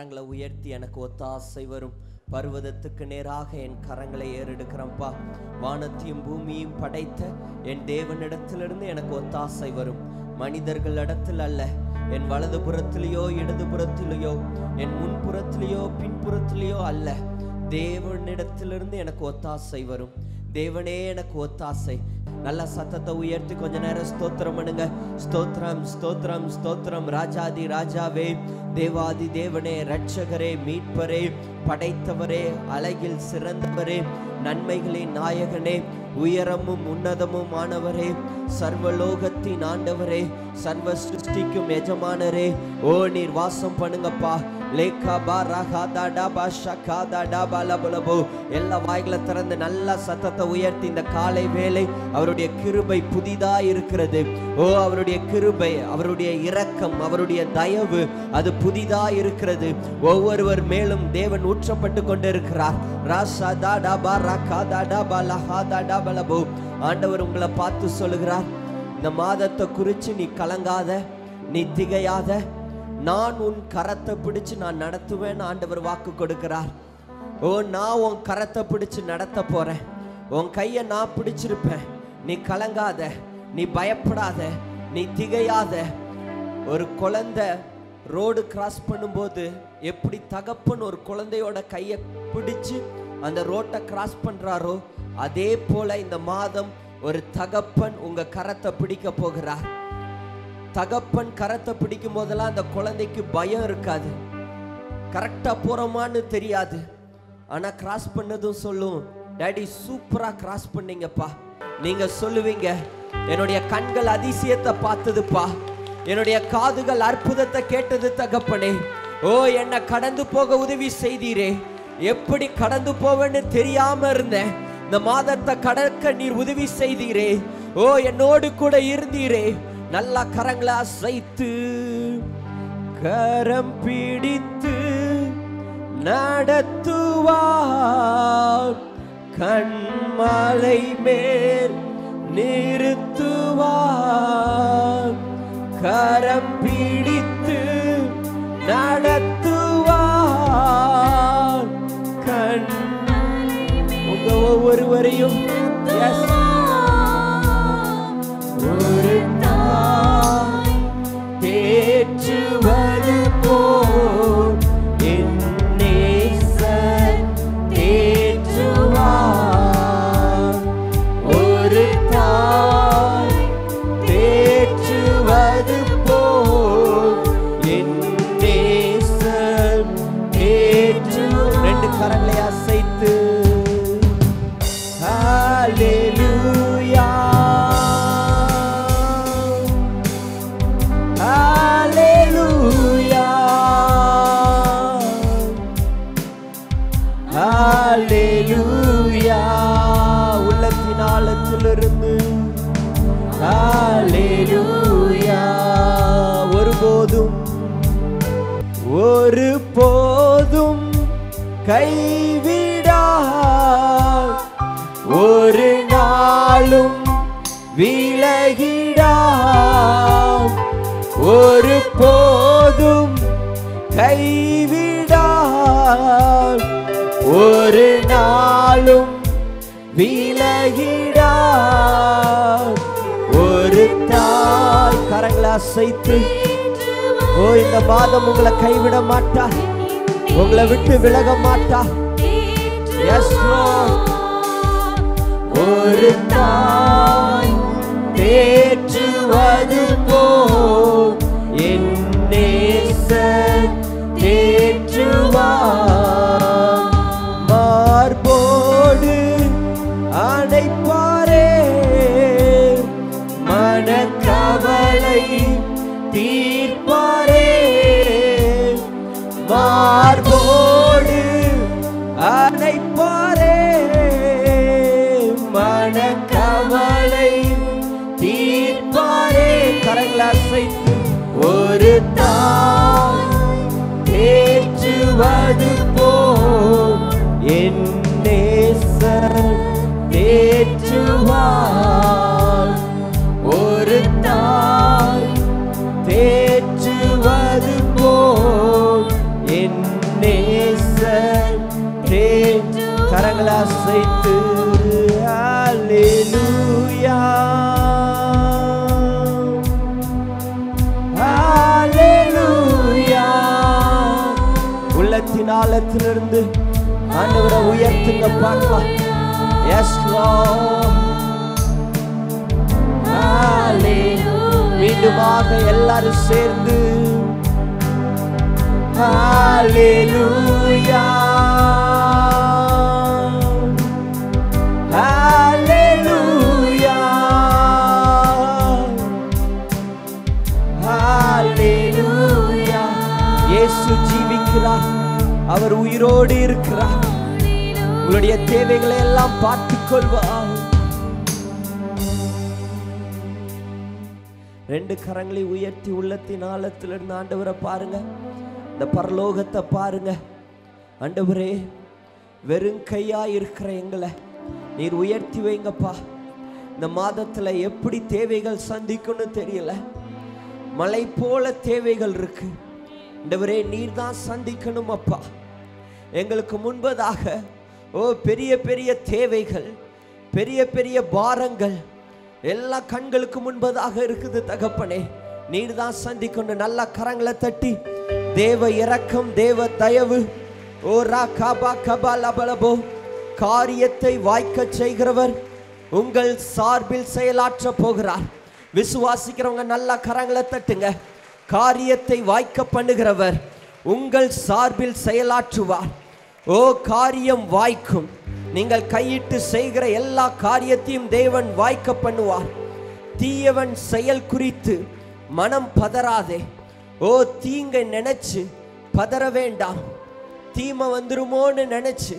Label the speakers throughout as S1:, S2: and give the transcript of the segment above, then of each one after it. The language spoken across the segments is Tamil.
S1: கரங்களை உயர்த்தி எனக்கு ஒத்தாசை வரும் பர்வதத்துக்கு நேராக என் கரங்களை ஏறெடுக்கிறேன்ப்பா வானத்தையும் பூமியையும் படைத்த என் தேவனிடத்திலிருந்து எனக்கு ஒத்தாசை வரும் மனிதர்களிடத்தில் அல்ல என் வலது புறத்திலேயோ இடது புறத்திலேயோ என் முன்புறத்திலேயோ பின்புறத்திலேயோ அல்ல தேவனிடத்திலிருந்து எனக்கு ஒத்தாசை வரும் தேவனே எனக்கு ஒத்தாசை நல்ல சத்தத்தை உயர்த்தி கொஞ்ச நேரம் ஸ்தோத்திரம் பண்ணுங்க ஸ்தோத்திரம் ஸ்தோத்திரம் ஸ்தோத்திரம் ராஜாதி ராஜாவே தேவாதி தேவனே ரட்சகரே மீட்பரே படைத்தவரே அழகில் சிறந்தவரே நன்மைகளின் நாயகனே உயரமும் உன்னதமும் ஆனவரே சர்வலோகத்தின் ஆண்டவரே சர்வ சிருஷ்டிக்கும் எஜமானரே ஓ நீர் வாசம் பண்ணுங்கப்பா லேக்கா பா ரகா தா டா பா ஷகா தா டா பா லபலபோ எல்லா வாய்களை திறந்து நல்ல சத்தத்தை உயர்த்தி இந்த காலை வேலை அவருடைய கிருபை புதிதா இருக்கிறது ஓ அவருடைய கிருபை அவருடைய இரக்கம் அவருடைய தயவு அது புதிதா இருக்கிறது ஒவ்வொருவர் மேலும் தேவன் ஊற்றப்பட்டு கொண்டிருக்கிறார் ராஷா தா டா பா ரகா தா டா பா லஹா தா டா பலபோ ஆண்டவர் உங்களை பார்த்து சொல்லுகிறார் இந்த மாதத்தை குறித்து நீ கலங்காத நீ திகையாத நான் உன் கரத்தை பிடிச்சு நான் நடத்துவேன் ஆண்டவர் வாக்கு கொடுக்கிறார் ஓ நான் உன் கரத்தை பிடிச்சு நடத்த போறேன் உன் கையை நான் பிடிச்சிருப்பேன் நீ கலங்காத நீ பயப்படாத நீ திகையாத ஒரு குழந்தை ரோடு கிராஸ் பண்ணும்போது எப்படி தகப்பன் ஒரு குழந்தையோட கையை பிடிச்சு அந்த ரோட்டை கிராஸ் பண்றாரோ அதே போல இந்த மாதம் ஒரு தகப்பன் உங்க கரத்தை பிடிக்க போகிறார் தகப்பன் கரத்தை பிடிக்கும் போதெல்லாம் அந்த குழந்தைக்கு பயம் இருக்காது கரெக்டா போறோமான்னு தெரியாது ஆனா கிராஸ் பண்ணதும் சொல்லும் டாடி சூப்பரா கிராஸ் பண்ணீங்கப்பா நீங்க சொல்லுவீங்க என்னுடைய கண்கள் அதிசயத்தை பார்த்ததுப்பா என்னுடைய காதுகள் அற்புதத்தை கேட்டது தகப்பனே ஓ என்னை கடந்து போக உதவி செய்தீரே எப்படி கடந்து போவேன்னு தெரியாம இருந்தேன் இந்த மாதத்தை கடக்க நீர் உதவி செய்தீரே ஓ என்னோடு கூட இருந்தீரே நல்லா கரங்களை அசைத்து கரம் பிடித்து நடத்துவார் கண்மலை மேல் நிறுத்துவார் கரம் பிடித்து நடத்துவார் கண் உங்க ஒவ்வொருவரையும் yes. ஒரு தாய் தேற்றுவது போல் என் நேசர் தேற்றுவார். ஒரு தாய் தேற்றுவது போல் என் நேசர் தேற்று- ரெண்டு கரங்களை அசைத்து Hallelujah. Hallelujah. Hallelujah. உள்ளத்தின் ஆழத்திலிருந்து Hallelujah. ஒருபோதும் ஒரு போதும் கைவிடா ஒரு நாளும் விலகிடா ஒரு போதும் கைவிடா ஒரு நாளும் விலகிடா ஒரு தாய் கரங்களை அசைத்து ஓ இந்த மாதம் உங்களை கைவிட மாட்டா உங்களை விட்டு விலக மாட்டா எஸ் ஒரு தாய் தேற்றுவது போ என் நேசர் தேற்றுவார் மார்போடு அணைப்பாரே மனக்கவலை தீர்ப்பாரே மார்போடு அணைப்பாரே மனக்கவலை தீர்ப்பாரே கரங்களை அசைத்து ஒரு தாய் தேற்றுவது போ என் நேசர் தேற்றுவார் ஒரு தாய் தேற்றுவது போ என் ஆழத்திலிருந்து ஆண்டவரை உயர்த்துங்க பார்க்கலாம் எஸ் மீண்டுமாக எல்லாரும் சேர்ந்து Hallelujah. Hallelujah. Hallelujah. இயேசு ஜீவிக்கிறார் அவர் உயிரோடு இருக்கிறார் உங்களுடைய தேவைகளை எல்லாம் பார்த்துக் கொள்வார் ரெண்டு கரங்களை உயர்த்தி உள்ளத்தின் ஆழத்திலிருந்து ஆண்டவரை பாருங்க இந்த பரலோகத்தை பாருங்க ஆண்டவரே வெறும் கையா இருக்கிற எங்களை நீர் உயர்த்தி வைங்கப்பா இந்த மாதத்துல எப்படி தேவைகள் சந்திக்கும்னு தெரியல மலை போல தேவைகள் இருக்கு ஆண்டவரே நீர் தான் சந்திக்கணும் அப்பா எங்களுக்கு முன்பதாக ஓ பெரிய பெரிய தேவைகள் பெரிய பெரிய பாரங்கள் எல்லா கண்களுக்கு முன்பதாக இருக்குது தகப்பனே நீர் தான் சந்திக்கணும் நல்ல கரங்களை தட்டி தேவ இரக்கம் தேவ தயவு ஓ ரா கபா கபா லபலபோ காரியத்தை வாய்க்கச் செய்கிறவர் உங்கள் சார்பில் செயலாற்ற போகிறார் விசுவாசிக்கிறவங்க நல்ல கரங்களை தட்டுங்க காரியத்தை வாய்க்க பண்ணுகிறவர் உங்கள் சார்பில் செயலாற்றுவார் ஓ காரியம் வாய்க்கும் நீங்கள் கையிட்டு செய்கிற எல்லா காரியத்தையும் தேவன் வாய்க்க பண்ணுவார் தீயவன் செயல் குறித்து மனம் பதறாதே ஓ தீங்கை நினைச்சு பதற வேண்டாம் தீமை வந்துருமோன்னு நினைச்சு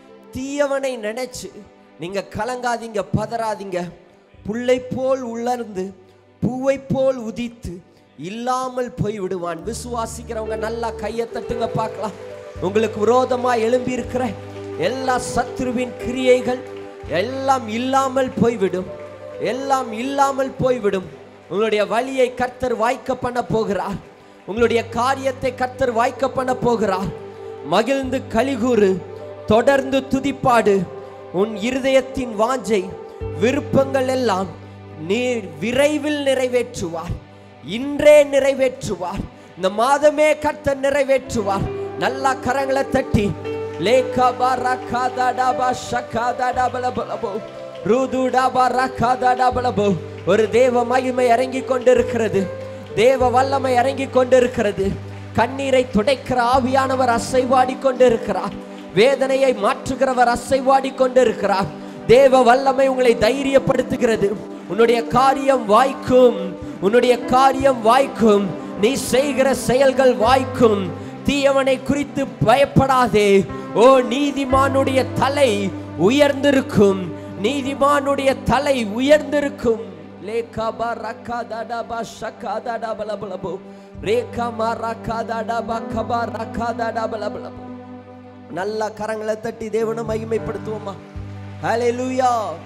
S1: தீயவனை நினைச்சு நீங்க கலங்காதீங்க பதறாதீங்க புல்லை போல் உலர்ந்து பூவை போல் உதித்து இல்லாமல் போய் விடுவான் விசுவாசிக்கிறவங்க நல்லா கையை தட்டுங்க பார்க்கலாம் உங்களுக்கு விரோதமா எழும்பி இருக்கிற எல்லா சத்ருவின் கிரியைகள் எல்லாம் இல்லாமல் போய்விடும் எல்லாம் இல்லாமல் போய்விடும் உங்களுடைய வழியை கர்த்தர் வாய்க்க பண்ண போகிறார் உங்களுடைய காரியத்தை கர்த்தர் வாய்க்க பண்ண போகிறார் மகிழ்ந்து கலிகூறு தொடர்ந்து துதிப்பாடு உன் இருதயத்தின் வாஞ்சை விருப்பங்கள் எல்லாம் நீர் விரைவில் நிறைவேற்றுவார் இன்றே நிறைவேற்றுவார் இந்த மாதமே கர்த்தர் நிறைவேற்றுவார் நல்லா கரங்களை தட்டி லேகா பாரா டாபா ஷக்கா டாபலபலபோ ரூதுடாபா ரக்கா டாபலபோ ஒரு தேவ மகிமை இறங்கி கொண்டிருக்கிறது தேவ வல்லமை இறங்கி கொண்டிருக்கிறது கண்ணீரை துடைக்கிற ஆவியானவர் அசைவாடி கொண்டிருக்கிறார் வேதனையை மாற்றுகிறவர் அசைவாடி கொண்டிருக்கிறார் தேவ வல்லமை உங்களை தைரியப்படுத்துகிறது உன்னுடைய காரியம் வாய்க்கும் உன்னுடைய காரியம் வாய்க்கும் நீ செய்கிற செயல்கள் வாய்க்கும் தீயவனை குறித்து பயப்படாதே ஓ நீதிமானுடைய தலை உயர்ந்திருக்கும் நீதிமானுடைய தலை உயர்ந்திருக்கும் லேகாபா ரக்கா தடாபா ஷக்கா தடாபலபலபோ ரேகாமா ரக்கா தடாபா கபா ரக்கா தடாபலபலபோ நல்லா கரங்களை தட்டி தேவனை மகிமைப்படுத்துவோமா ஹalleluya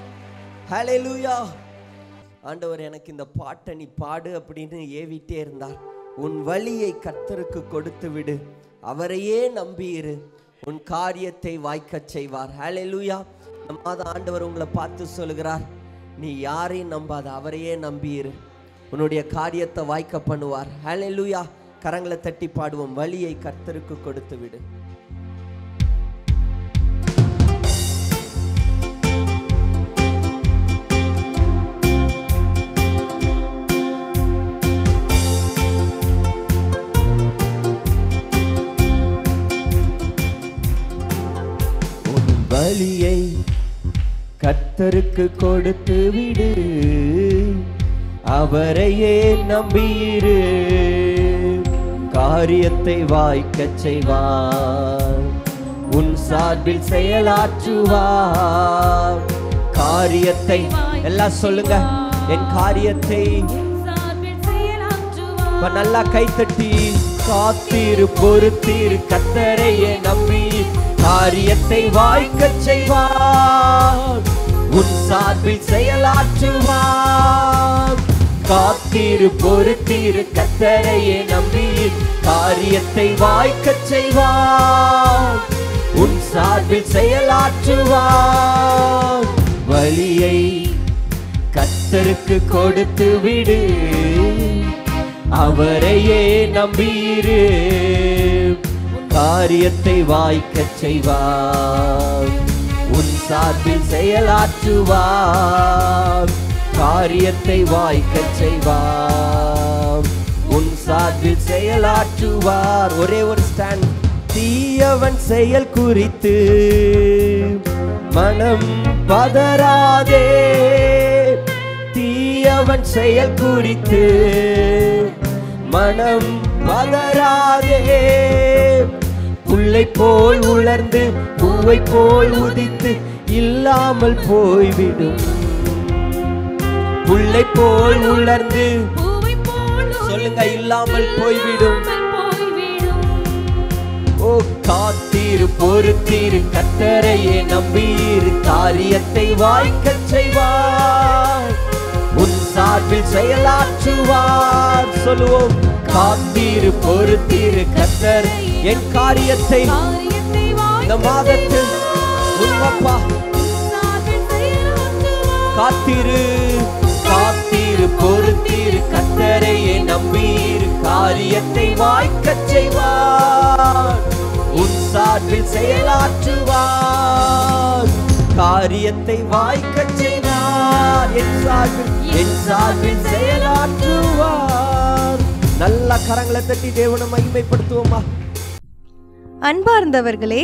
S1: ஹalleluya ஆண்டவர் எனக்கு இந்த பாட்டை நீ பாடு அப்படின்னு ஏவிட்டே இருந்தார் உன் வழியை கர்த்தருக்கு கொடுத்து விடு அவரையே நம்பியிரு உன் காரியத்தை வாய்க்கச் செய்வார் ஹalleluya இந்த மாதம் ஆண்டவர் உங்களை பார்த்து சொல்கிறார் நீ யாரையும் நம்பாத அவரையே நம்பியிரு உன்னுடைய காரியத்தை வாய்க்க பண்ணுவார் ஹalleluya கரங்களை தட்டி பாடுவோம் வழியை கர்த்தருக்கு கொடுத்து விடு உன் வழியை கர்த்தருக்கு கொடுத்து விடு அவரையே நம்பியிரு காரியத்தை வாய்க்கச் செய்வார் உன் சார்பில் செயலாற்றுவார் காரியத்தை எல்லாம் சொல்லுங்க என் காரியத்தை இப்ப நல்லா கைத்தட்டி காத்தீரு பொறுத்தீரு கத்தரையே நம்பி காரியத்தை வாய்க்கச் செய்வார் உன் சார்பில் செயலாற்றுவார் காத்தீரு பொறுத்தீரு கத்தரையே நம்பி காரியத்தை வாய்க்கச் செய்வார் உன் சார்பில் செயலாற்றுவார் வழியை கத்தருக்கு கொடுத்து விடு அவரையே நம்பியிரு காரியத்தை வாய்க்கச் செய்வார் உன் சார்பில் செயலாற்றுவார் காரியத்தை வாய்க்கச் செய்வார் உன் சார்பில் செயலாற்றுவார் ஒரே ஒரு ஸ்டாண்ட் தீயவன் செயல் குறித்து மனம் பதறாதே தீயவன் செயல் குறித்து மனம் பதறாதே புல்லை போல் உலர்ந்து பூவை போல் உதித்து இல்லாமல் போய்விடும் புல்லை போல் உலர்ந்து
S2: பூவை போல்
S1: சொல்லுங்க இல்லாமல் போய்விடும்
S2: போய்விடும்
S1: ஓ காத்தீரு பொறுத்தீரு கத்தரையே நம்பீரு காரியத்தை வாய்க்கச் செய்வார் உன் சார்பில் செயலாற்றுவார் சொல்லுவோம் காத்தீரு பொறுத்தீரு கத்தர் என் காரியத்தை
S2: காரியத்தை
S1: இந்த மாதத்தில் உண்மப்பா காத்திரு காத்திரு பொறுத்தீரு கத்தரையே நம்பீரு காரியத்தை வாய்க்கச் செய்வார் உன் சார்பில் செயலாற்றுவார் காரியத்தை வாய்க்கச் செய்வார் என் சார்பில் என் சார்பில் செயலாற்றுவார் நல்ல கரங்களை தட்டி தேவனை மகிமைப்படுத்துவோமா
S3: அன்பார்ந்தவர்களே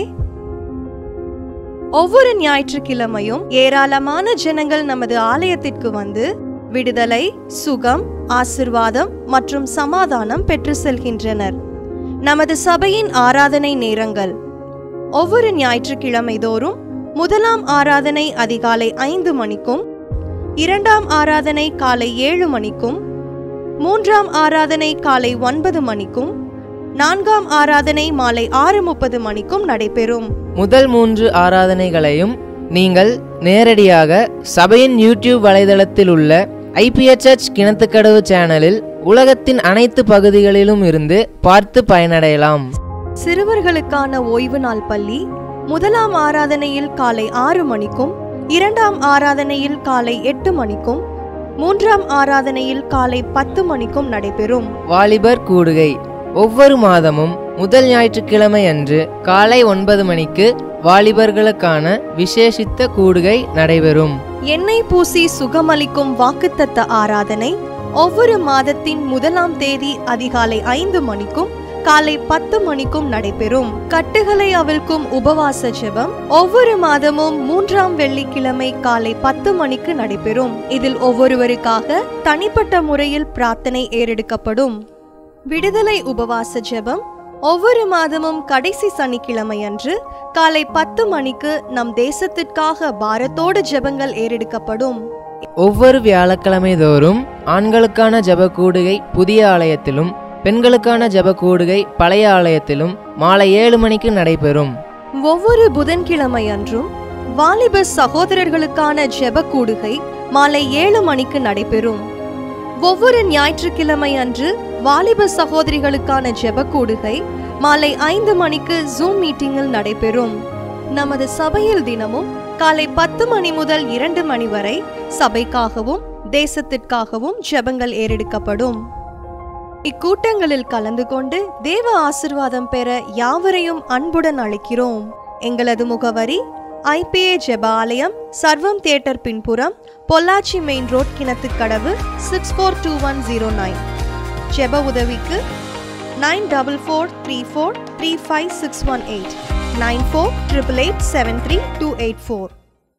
S3: ஒவ்வொரு ஞாயிற்றுக்கிழமையும் ஏராளமான ஜனங்கள் நமது ஆலயத்திற்கு வந்து விடுதலை சுகம் ஆசிர்வாதம் மற்றும் சமாதானம் பெற்று செல்கின்றனர் நமது சபையின் ஆராதனை நேரங்கள் ஒவ்வொரு ஞாயிற்றுக்கிழமை தோறும் முதலாம் ஆராதனை அதிகாலை ஐந்து மணிக்கும் இரண்டாம் ஆராதனை காலை ஏழு மணிக்கும் மூன்றாம் ஆராதனை காலை ஒன்பது மணிக்கும் நான்காம் ஆராதனை மாலை ஆறு முப்பது மணிக்கும் நடைபெறும்
S4: முதல் மூன்று ஆராதனைகளையும் நீங்கள் நேரடியாக சபையின் யூடியூப் வலைதளத்தில் உள்ள ஐபிஎச்எச் கிணத்துக்கடவு சேனலில் உலகத்தின் அனைத்து பகுதிகளிலும் இருந்து பார்த்து பயனடையலாம்
S3: சிறுவர்களுக்கான ஓய்வு நாள் பள்ளி முதலாம் ஆராதனையில் காலை ஆறு மணிக்கும் இரண்டாம் ஆராதனையில் காலை எட்டு மணிக்கும் மூன்றாம் ஆராதனையில் காலை பத்து மணிக்கும் நடைபெறும்
S4: வாலிபர் கூடுகை ஒவ்வொரு மாதமும் முதல் ஞாயிற்றுக்கிழமை அன்று காலை ஒன்பது மணிக்கு வாலிபர்களுக்கான விசேஷித்த கூடுகை நடைபெறும்
S3: எண்ணெய் பூசி சுகமளிக்கும் வாக்குத்தத்த ஆராதனை ஒவ்வொரு மாதத்தின் முதலாம் தேதி அதிகாலை ஐந்து மணிக்கும் காலை பத்து மணிக்கும் நடைபெறும் கட்டுகளை அவிழ்க்கும் உபவாச ஜெபம் ஒவ்வொரு மாதமும் மூன்றாம் வெள்ளிக்கிழமை காலை பத்து மணிக்கு நடைபெறும் இதில் ஒவ்வொருவருக்காக தனிப்பட்ட முறையில் பிரார்த்தனை ஏறெடுக்கப்படும் விடுதலை உபவாச ஜெபம் ஒவ்வொரு மாதமும் கடைசி சனிக்கிழமை அன்று காலை பத்து மணிக்கு நம் தேசத்திற்காக பாரத்தோடு ஜெபங்கள் ஏறெடுக்கப்படும்
S4: ஒவ்வொரு வியாழக்கிழமை தோறும் ஆண்களுக்கான ஜெப கூடுகை புதிய ஆலயத்திலும் பெண்களுக்கான ஜெப கூடுகை பழைய ஆலயத்திலும் மாலை ஏழு மணிக்கு நடைபெறும்
S3: ஒவ்வொரு புதன்கிழமை அன்றும் வாலிப சகோதரர்களுக்கான ஜெப கூடுகை மாலை ஏழு மணிக்கு நடைபெறும் ஒவ்வொரு ஞாயிற்றுக்கிழமை அன்று வாலிப சகோதரிகளுக்கான ஜெப கூடுகை மாலை ஐந்து மணிக்கு ஜூம் மீட்டிங்கில் நடைபெறும் நமது சபையில் தினமும் காலை பத்து மணி முதல் இரண்டு மணி வரை சபைக்காகவும் தேசத்திற்காகவும் ஜெபங்கள் ஏறெடுக்கப்படும் இக்கூட்டங்களில் கலந்து கொண்டு தேவ ஆசிர்வாதம் பெற யாவரையும் அன்புடன் அழைக்கிறோம் எங்களது முகவரி ஐபிஏ ஜெப ஆலயம் சர்வம் தியேட்டர் பின்புறம் Pollachi main road Kinathukadavu six four two one zero nine ஜெப உதவிக்கு nine double four three four three five six one eight nine four triple eight seven three two eight four